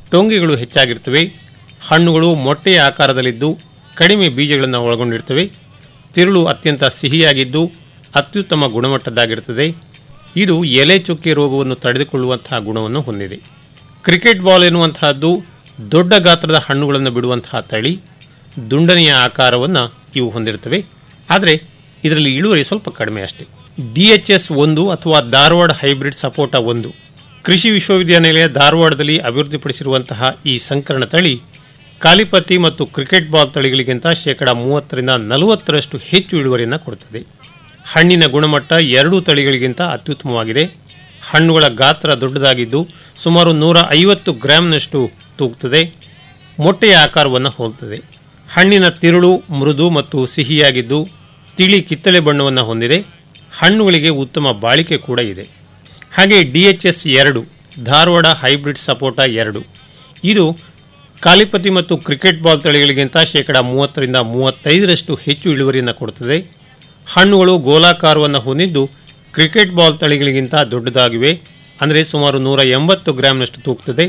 ಟೊಂಗಿಗಳು ಹೆಚ್ಚಾಗಿರ್ತವೆ ಹಣ್ಣುಗಳು ಮೊಟ್ಟೆಯ ಆಕಾರದಲ್ಲಿದ್ದು ಕಡಿಮೆ ಬೀಜಗಳನ್ನು ಒಳಗೊಂಡಿರ್ತವೆ ತಿರುಳು ಅತ್ಯಂತ ಸಿಹಿಯಾಗಿದ್ದು ಅತ್ಯುತ್ತಮ ಗುಣಮಟ್ಟದ್ದಾಗಿರುತ್ತದೆ ಇದು ಎಲೆ ಚುಕ್ಕೆ ರೋಗವನ್ನು ತಡೆದುಕೊಳ್ಳುವಂತಹ ಗುಣವನ್ನು ಹೊಂದಿದೆ ಕ್ರಿಕೆಟ್ ಬಾಲ್ ಎನ್ನುವಂತಹದ್ದು ದೊಡ್ಡ ಗಾತ್ರದ ಹಣ್ಣುಗಳನ್ನು ಬಿಡುವಂತಹ ತಳಿ ದುಂಡನೆಯ ಆಕಾರವನ್ನು ಇವು ಹೊಂದಿರುತ್ತವೆ ಆದರೆ ಇದರಲ್ಲಿ ಇಳುವರಿ ಸ್ವಲ್ಪ ಕಡಿಮೆ ಅಷ್ಟೇ ಡಿ ಎಚ್ ಎಸ್ ಒಂದು ಅಥವಾ ಧಾರವಾಡ ಹೈಬ್ರಿಡ್ ಸಪೋಟ ಒಂದು ಕೃಷಿ ವಿಶ್ವವಿದ್ಯಾನಿಲಯ ಧಾರವಾಡದಲ್ಲಿ ಅಭಿವೃದ್ಧಿಪಡಿಸಿರುವಂತಹ ಈ ಸಂಕರಣ ತಳಿ ಕಾಲಿಪತಿ ಮತ್ತು ಕ್ರಿಕೆಟ್ ಬಾಲ್ ತಳಿಗಳಿಗಿಂತ ಶೇಕಡ ಮೂವತ್ತರಿಂದ ನಲವತ್ತರಷ್ಟು ಹೆಚ್ಚು ಇಳುವರಿಯನ್ನು ಕೊಡುತ್ತದೆ ಹಣ್ಣಿನ ಗುಣಮಟ್ಟ ಎರಡೂ ತಳಿಗಳಿಗಿಂತ ಅತ್ಯುತ್ತಮವಾಗಿದೆ ಹಣ್ಣುಗಳ ಗಾತ್ರ ದೊಡ್ಡದಾಗಿದ್ದು ಸುಮಾರು ನೂರ ಐವತ್ತು ಗ್ರಾಂನಷ್ಟು ತೂಗುತ್ತದೆ ಮೊಟ್ಟೆಯ ಆಕಾರವನ್ನು ಹೋಲುತ್ತದೆ ಹಣ್ಣಿನ ತಿರುಳು ಮೃದು ಮತ್ತು ಸಿಹಿಯಾಗಿದ್ದು ತಿಳಿ ಕಿತ್ತಳೆ ಬಣ್ಣವನ್ನು ಹೊಂದಿದೆ ಹಣ್ಣುಗಳಿಗೆ ಉತ್ತಮ ಬಾಳಿಕೆ ಕೂಡ ಇದೆ ಹಾಗೆ ಡಿ ಎಚ್ ಎಸ್ ಎರಡು ಧಾರವಾಡ ಹೈಬ್ರಿಡ್ ಸಪೋಟ ಎರಡು ಇದು ಕಾಲಿಪತಿ ಮತ್ತು ಕ್ರಿಕೆಟ್ ಬಾಲ್ ತಳಿಗಳಿಗಿಂತ ಶೇಕಡ ಮೂವತ್ತರಿಂದ ಮೂವತ್ತೈದರಷ್ಟು ಹೆಚ್ಚು ಇಳುವರಿಯನ್ನು ಕೊಡುತ್ತದೆ ಹಣ್ಣುಗಳು ಗೋಲಾಕಾರವನ್ನು ಹೊಂದಿದ್ದು ಕ್ರಿಕೆಟ್ ಬಾಲ್ ತಳಿಗಳಿಗಿಂತ ದೊಡ್ಡದಾಗಿವೆ ಅಂದರೆ ಸುಮಾರು ನೂರ ಎಂಬತ್ತು ಗ್ರಾಂನಷ್ಟು ತೂಗ್ತದೆ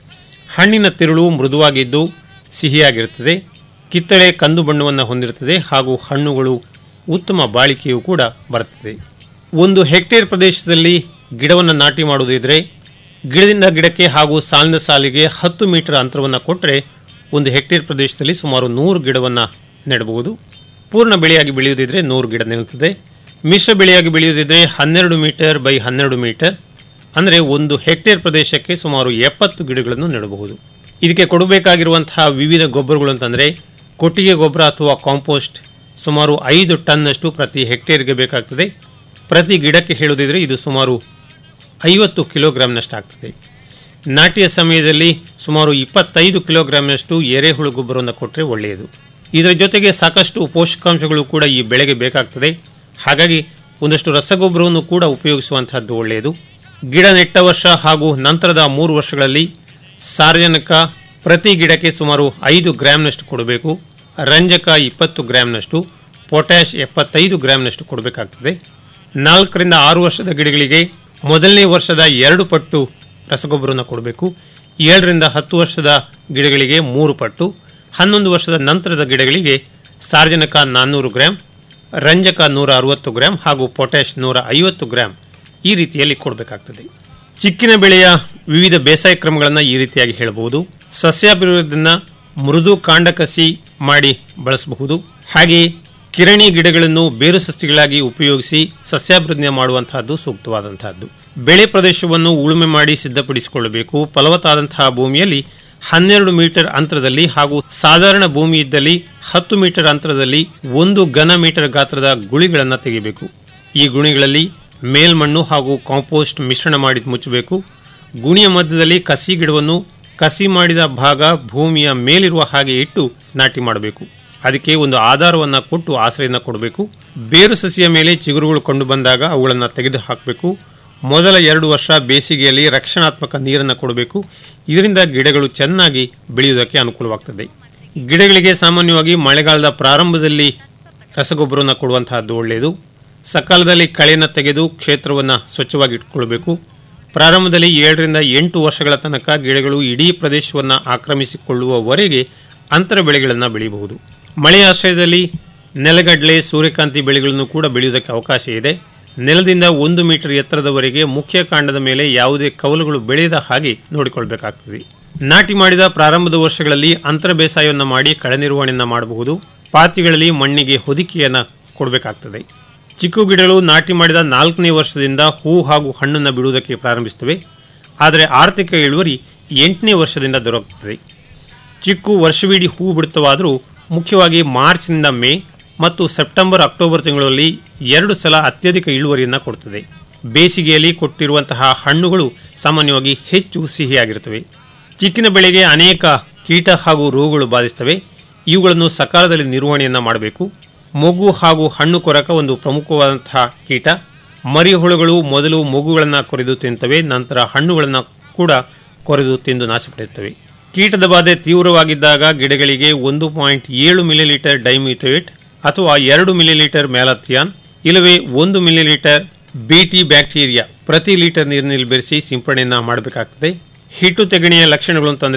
ಹಣ್ಣಿನ ತಿರುಳು ಮೃದುವಾಗಿದ್ದು ಸಿಹಿಯಾಗಿರುತ್ತದೆ ಕಿತ್ತಳೆ ಕಂದು ಬಣ್ಣವನ್ನು ಹೊಂದಿರುತ್ತದೆ ಹಾಗೂ ಹಣ್ಣುಗಳು ಉತ್ತಮ ಬಾಳಿಕೆಯೂ ಕೂಡ ಬರುತ್ತದೆ ಒಂದು ಹೆಕ್ಟೇರ್ ಪ್ರದೇಶದಲ್ಲಿ ಗಿಡವನ್ನು ನಾಟಿ ಮಾಡುವುದಿದ್ರೆ ಗಿಡದಿಂದ ಗಿಡಕ್ಕೆ ಹಾಗೂ ಸಾಲಿನ ಸಾಲಿಗೆ ಹತ್ತು ಮೀಟರ್ ಅಂತರವನ್ನು ಕೊಟ್ಟರೆ ಒಂದು ಹೆಕ್ಟೇರ್ ಪ್ರದೇಶದಲ್ಲಿ ಸುಮಾರು ನೂರು ಗಿಡವನ್ನು ನೆಡಬಹುದು ಪೂರ್ಣ ಬೆಳೆಯಾಗಿ ಬೆಳೆಯುವುದಿದ್ರೆ ನೂರು ಗಿಡ ನಿಲ್ಲುತ್ತದೆ ಮಿಶ್ರ ಬೆಳೆಯಾಗಿ ಬೆಳೆಯುವುದಿದ್ರೆ ಹನ್ನೆರಡು ಮೀಟರ್ ಬೈ ಹನ್ನೆರಡು ಮೀಟರ್ ಅಂದರೆ ಒಂದು ಹೆಕ್ಟೇರ್ ಪ್ರದೇಶಕ್ಕೆ ಸುಮಾರು ಎಪ್ಪತ್ತು ಗಿಡಗಳನ್ನು ನೆಡಬಹುದು ಇದಕ್ಕೆ ಕೊಡಬೇಕಾಗಿರುವಂತಹ ವಿವಿಧ ಗೊಬ್ಬರಗಳು ಅಂತಂದರೆ ಕೊಟ್ಟಿಗೆ ಗೊಬ್ಬರ ಅಥವಾ ಕಾಂಪೋಸ್ಟ್ ಸುಮಾರು ಐದು ಟನ್ನಷ್ಟು ಪ್ರತಿ ಹೆಕ್ಟೇರ್ಗೆ ಬೇಕಾಗ್ತದೆ ಪ್ರತಿ ಗಿಡಕ್ಕೆ ಹೇಳುವುದಿದ್ರೆ ಇದು ಸುಮಾರು ಐವತ್ತು ಕಿಲೋಗ್ರಾಮ್ನಷ್ಟು ಆಗ್ತದೆ ನಾಟಿಯ ಸಮಯದಲ್ಲಿ ಸುಮಾರು ಇಪ್ಪತ್ತೈದು ಕಿಲೋಗ್ರಾಮ್ನಷ್ಟು ಎರೆಹುಳು ಗೊಬ್ಬರವನ್ನು ಕೊಟ್ಟರೆ ಒಳ್ಳೆಯದು ಇದರ ಜೊತೆಗೆ ಸಾಕಷ್ಟು ಪೋಷಕಾಂಶಗಳು ಕೂಡ ಈ ಬೆಳೆಗೆ ಬೇಕಾಗ್ತದೆ ಹಾಗಾಗಿ ಒಂದಷ್ಟು ರಸಗೊಬ್ಬರವನ್ನು ಕೂಡ ಉಪಯೋಗಿಸುವಂತಹದ್ದು ಒಳ್ಳೆಯದು ಗಿಡ ನೆಟ್ಟ ವರ್ಷ ಹಾಗೂ ನಂತರದ ಮೂರು ವರ್ಷಗಳಲ್ಲಿ ಸಾರ್ವಜನಿಕ ಪ್ರತಿ ಗಿಡಕ್ಕೆ ಸುಮಾರು ಐದು ಗ್ರಾಮ್ನಷ್ಟು ಕೊಡಬೇಕು ರಂಜಕ ಇಪ್ಪತ್ತು ಗ್ರಾಮ್ನಷ್ಟು ಪೊಟ್ಯಾಷ್ ಎಪ್ಪತ್ತೈದು ಗ್ರಾಮ್ನಷ್ಟು ಕೊಡಬೇಕಾಗ್ತದೆ ನಾಲ್ಕರಿಂದ ಆರು ವರ್ಷದ ಗಿಡಗಳಿಗೆ ಮೊದಲನೇ ವರ್ಷದ ಎರಡು ಪಟ್ಟು ರಸಗೊಬ್ಬರವನ್ನು ಕೊಡಬೇಕು ಏಳರಿಂದ ಹತ್ತು ವರ್ಷದ ಗಿಡಗಳಿಗೆ ಮೂರು ಪಟ್ಟು ಹನ್ನೊಂದು ವರ್ಷದ ನಂತರದ ಗಿಡಗಳಿಗೆ ಸಾರ್ವಜನಿಕ ನಾನ್ನೂರು ಗ್ರಾಂ ರಂಜಕ ನೂರ ಅರವತ್ತು ಗ್ರಾಂ ಹಾಗೂ ಪೊಟ್ಯಾಷ್ ನೂರ ಐವತ್ತು ಗ್ರಾಂ ಈ ರೀತಿಯಲ್ಲಿ ಕೊಡಬೇಕಾಗ್ತದೆ ಚಿಕ್ಕಿನ ಬೆಳೆಯ ವಿವಿಧ ಬೇಸಾಯ ಕ್ರಮಗಳನ್ನು ಈ ರೀತಿಯಾಗಿ ಹೇಳಬಹುದು ಸಸ್ಯಾಭಿವೃದ್ಧಿಯನ್ನು ಮೃದು ಕಾಂಡ ಕಸಿ ಮಾಡಿ ಬಳಸಬಹುದು ಹಾಗೆಯೇ ಕಿರಣಿ ಗಿಡಗಳನ್ನು ಬೇರು ಸಸ್ಯಗಳಾಗಿ ಉಪಯೋಗಿಸಿ ಸಸ್ಯಾಭಿವೃದ್ಧಿ ಮಾಡುವಂತಹದ್ದು ಸೂಕ್ತವಾದಂತಹದ್ದು ಬೆಳೆ ಪ್ರದೇಶವನ್ನು ಉಳುಮೆ ಮಾಡಿ ಸಿದ್ಧಪಡಿಸಿಕೊಳ್ಳಬೇಕು ಫಲವತ್ತಾದಂತಹ ಭೂಮಿಯಲ್ಲಿ ಹನ್ನೆರಡು ಮೀಟರ್ ಅಂತರದಲ್ಲಿ ಹಾಗೂ ಸಾಧಾರಣ ಭೂಮಿ ಇದ್ದಲ್ಲಿ ಹತ್ತು ಮೀಟರ್ ಅಂತರದಲ್ಲಿ ಒಂದು ಘನ ಮೀಟರ್ ಗಾತ್ರದ ಗುಳಿಗಳನ್ನು ತೆಗೆಯಬೇಕು ಈ ಗುಣಿಗಳಲ್ಲಿ ಮೇಲ್ಮಣ್ಣು ಹಾಗೂ ಕಾಂಪೋಸ್ಟ್ ಮಿಶ್ರಣ ಮಾಡಿ ಮುಚ್ಚಬೇಕು ಗುಣಿಯ ಮಧ್ಯದಲ್ಲಿ ಕಸಿ ಗಿಡವನ್ನು ಕಸಿ ಮಾಡಿದ ಭಾಗ ಭೂಮಿಯ ಮೇಲಿರುವ ಹಾಗೆ ಇಟ್ಟು ನಾಟಿ ಮಾಡಬೇಕು ಅದಕ್ಕೆ ಒಂದು ಆಧಾರವನ್ನು ಕೊಟ್ಟು ಆಶ್ರಯನ ಕೊಡಬೇಕು ಬೇರು ಸಸಿಯ ಮೇಲೆ ಚಿಗುರುಗಳು ಕಂಡು ಬಂದಾಗ ಅವುಗಳನ್ನು ತೆಗೆದು ಹಾಕಬೇಕು ಮೊದಲ ಎರಡು ವರ್ಷ ಬೇಸಿಗೆಯಲ್ಲಿ ರಕ್ಷಣಾತ್ಮಕ ನೀರನ್ನು ಕೊಡಬೇಕು ಇದರಿಂದ ಗಿಡಗಳು ಚೆನ್ನಾಗಿ ಬೆಳೆಯುವುದಕ್ಕೆ ಅನುಕೂಲವಾಗ್ತದೆ ಗಿಡಗಳಿಗೆ ಸಾಮಾನ್ಯವಾಗಿ ಮಳೆಗಾಲದ ಪ್ರಾರಂಭದಲ್ಲಿ ರಸಗೊಬ್ಬರವನ್ನು ಕೊಡುವಂತಹದ್ದು ಒಳ್ಳೆಯದು ಸಕಾಲದಲ್ಲಿ ಕಳೆಯನ್ನು ತೆಗೆದು ಕ್ಷೇತ್ರವನ್ನು ಸ್ವಚ್ಛವಾಗಿ ಇಟ್ಕೊಳ್ಬೇಕು ಪ್ರಾರಂಭದಲ್ಲಿ ಏಳರಿಂದ ಎಂಟು ವರ್ಷಗಳ ತನಕ ಗಿಡಗಳು ಇಡೀ ಪ್ರದೇಶವನ್ನು ಆಕ್ರಮಿಸಿಕೊಳ್ಳುವವರೆಗೆ ಅಂತರ ಬೆಳೆಗಳನ್ನು ಬೆಳೆಯಬಹುದು ಮಳೆಯ ಆಶ್ರಯದಲ್ಲಿ ನೆಲಗಡಲೆ ಸೂರ್ಯಕಾಂತಿ ಬೆಳೆಗಳನ್ನು ಕೂಡ ಬೆಳೆಯುವುದಕ್ಕೆ ಅವಕಾಶ ಇದೆ ನೆಲದಿಂದ ಒಂದು ಮೀಟರ್ ಎತ್ತರದವರೆಗೆ ಮುಖ್ಯ ಕಾಂಡದ ಮೇಲೆ ಯಾವುದೇ ಕವಲುಗಳು ಬೆಳೆಯದ ಹಾಗೆ ನೋಡಿಕೊಳ್ಬೇಕಾಗ್ತದೆ ನಾಟಿ ಮಾಡಿದ ಪ್ರಾರಂಭದ ವರ್ಷಗಳಲ್ಲಿ ಅಂತರ ಬೇಸಾಯವನ್ನು ಮಾಡಿ ಕಳೆ ನಿರ್ವಹಣೆಯನ್ನು ಮಾಡಬಹುದು ಪಾತಿಗಳಲ್ಲಿ ಮಣ್ಣಿಗೆ ಹೊದಿಕೆಯನ್ನು ಕೊಡಬೇಕಾಗ್ತದೆ ಚಿಕ್ಕು ಗಿಡಗಳು ನಾಟಿ ಮಾಡಿದ ನಾಲ್ಕನೇ ವರ್ಷದಿಂದ ಹೂ ಹಾಗೂ ಹಣ್ಣನ್ನು ಬಿಡುವುದಕ್ಕೆ ಪ್ರಾರಂಭಿಸುತ್ತವೆ ಆದರೆ ಆರ್ಥಿಕ ಇಳುವರಿ ಎಂಟನೇ ವರ್ಷದಿಂದ ದೊರಕುತ್ತದೆ ಚಿಕ್ಕು ವರ್ಷವಿಡೀ ಹೂ ಬಿಡುತ್ತವಾದರೂ ಮುಖ್ಯವಾಗಿ ಮಾರ್ಚ್ನಿಂದ ಮೇ ಮತ್ತು ಸೆಪ್ಟೆಂಬರ್ ಅಕ್ಟೋಬರ್ ತಿಂಗಳಲ್ಲಿ ಎರಡು ಸಲ ಅತ್ಯಧಿಕ ಇಳುವರಿಯನ್ನು ಕೊಡುತ್ತದೆ ಬೇಸಿಗೆಯಲ್ಲಿ ಕೊಟ್ಟಿರುವಂತಹ ಹಣ್ಣುಗಳು ಸಾಮಾನ್ಯವಾಗಿ ಹೆಚ್ಚು ಸಿಹಿಯಾಗಿರುತ್ತವೆ ಚಿಕ್ಕಿನ ಬೆಳೆಗೆ ಅನೇಕ ಕೀಟ ಹಾಗೂ ರೋಗಗಳು ಬಾಧಿಸುತ್ತವೆ ಇವುಗಳನ್ನು ಸಕಾಲದಲ್ಲಿ ನಿರ್ವಹಣೆಯನ್ನು ಮಾಡಬೇಕು ಮೊಗ್ಗು ಹಾಗೂ ಹಣ್ಣು ಕೊರಕ ಒಂದು ಪ್ರಮುಖವಾದಂತಹ ಕೀಟ ಮರಿಹುಳುಗಳು ಮೊದಲು ಮೊಗ್ಗುಗಳನ್ನು ಕೊರೆದು ತಿಂತವೆ ನಂತರ ಹಣ್ಣುಗಳನ್ನು ಕೂಡ ಕೊರೆದು ತಿಂದು ನಾಶಪಡಿಸುತ್ತವೆ ಕೀಟದ ಬಾಧೆ ತೀವ್ರವಾಗಿದ್ದಾಗ ಗಿಡಗಳಿಗೆ ಒಂದು ಪಾಯಿಂಟ್ ಏಳು ಮಿಲಿಲೀಟರ್ ಡೈಮ್ಯೂಥೇಟ್ ಅಥವಾ ಎರಡು ಮಿಲಿಲೀಟರ್ ಮ್ಯಾಲಥಿಯಾನ್ ಇಲ್ಲವೇ ಒಂದು ಮಿಲಿಲೀಟರ್ ಬಿಟಿ ಬ್ಯಾಕ್ಟೀರಿಯಾ ಪ್ರತಿ ಲೀಟರ್ ನೀರಿನಲ್ಲಿ ಬೆರೆಸಿ ಸಿಂಪಡಣೆಯನ್ನು ಮಾಡಬೇಕಾಗ್ತದೆ ಹಿಟ್ಟು ತೆಗಣೆಯ ಲಕ್ಷಣಗಳು ಅಂತಂದ್ರೆ